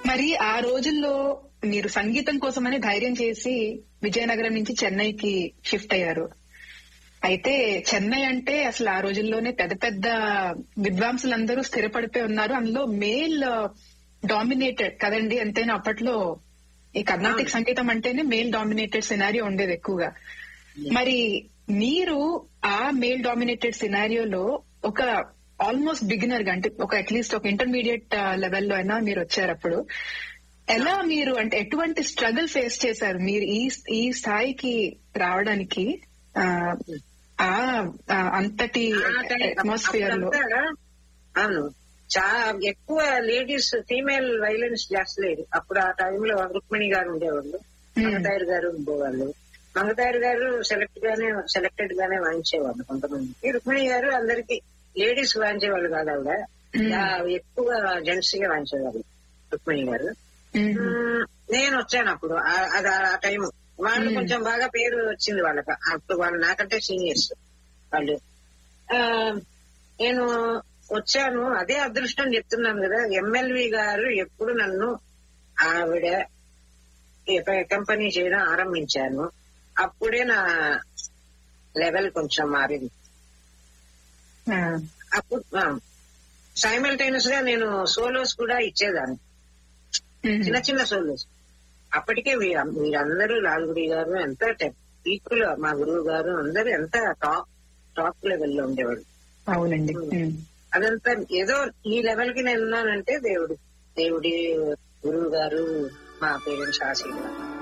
మరి ఆ రోజుల్లో మీరు సంగీతం కోసమని ధైర్యం చేసి విజయనగరం నుంచి చెన్నైకి షిఫ్ట్ అయ్యారు అయితే చెన్నై అంటే అసలు ఆ రోజుల్లోనే పెద్ద పెద్ద విద్వాంసులందరూ స్థిరపడిపోయి ఉన్నారు అందులో మేల్ డామినేటెడ్ కదండి ఎంతైనా అప్పట్లో ఈ కర్ణాటక సంగీతం అంటేనే మేల్ డామినేటెడ్ సినారియో ఉండేది ఎక్కువగా మరి మీరు ఆ మేల్ డామినేటెడ్ సినారియోలో ఒక ఆల్మోస్ట్ బిగినర్ గా అంటే ఒక అట్లీస్ట్ ఒక ఇంటర్మీడియట్ లెవెల్లో అయినా మీరు వచ్చారు అప్పుడు ఎలా మీరు అంటే ఎటువంటి స్ట్రగుల్ ఫేస్ చేశారు మీరు ఈ ఈ స్థాయికి రావడానికి ఆ, ఆ ఆ, అంతటి ఆ టైం- అట్మాస్ఫియర్ లో అప్పుడంతా, అవును చాలా ఎక్కువ లేడీస్ ఫీమేల్ వైలెన్స్ చేస్తలేదు అప్పుడు ఆ టైంలో రుక్మిణి గారు ఉండేవాళ్ళు మంగతాయర్ గారు ఉండేవాళ్ళు మంగతాయర్ గారు సెలెక్ట్ గానే సెలెక్టెడ్ గానే వాయించేవాళ్ళు కొంతమంది రుక్మిణి గారు అందరికి లేడీస్ వాయించేవాళ్ళు కాదు ఆవిడ ఆ, ఎక్కువ జెంట్స్ గా వాయించేవాళ్ళు రుక్మిణి గారు మ్మ్. మ్మ్, నేను వచ్చాను అప్పుడు ఆ- అది ఆ టైం వాళ్ళు కొంచెం బాగా పేరు వచ్చింది వాళ్ళకి అప్పుడు వాళ్ళు నాకంటే సీనియర్స్ వాళ్ళు ఆ, నేను వచ్చాను అదే అదృష్టం చెప్తున్నాను కదా ఎమ్మెల్వి గారు ఎప్పుడు నన్ను ఆవిడ ఏ కంపెనీ చేయడం ఆరంభించాను అప్పుడే నా లెవెల్ కొంచెం మారింది ఆ, అప్పుడు సైమల్టైనస్ గా నేను సోలోస్ కూడా ఇచ్చేదాన్ని మ్మ్. చిన్న చిన్న సోలోస్ అప్పటికే వీ- మీరందరూ లాల్గుడి గారు ఎంత ఈక్వల్ మా గురువు గారు అందరూ ఎంత టాప్ టాప్ లెవెల్లో ఉండేవాడు అవునండి మ్మ్. అదంతా ఏదో ఈ లెవెల్ కి నేను ఉన్నానంటే దేవుడు దేవుడి గురువు గారు మా పేరెంట్స్ ఆశీర్వాదం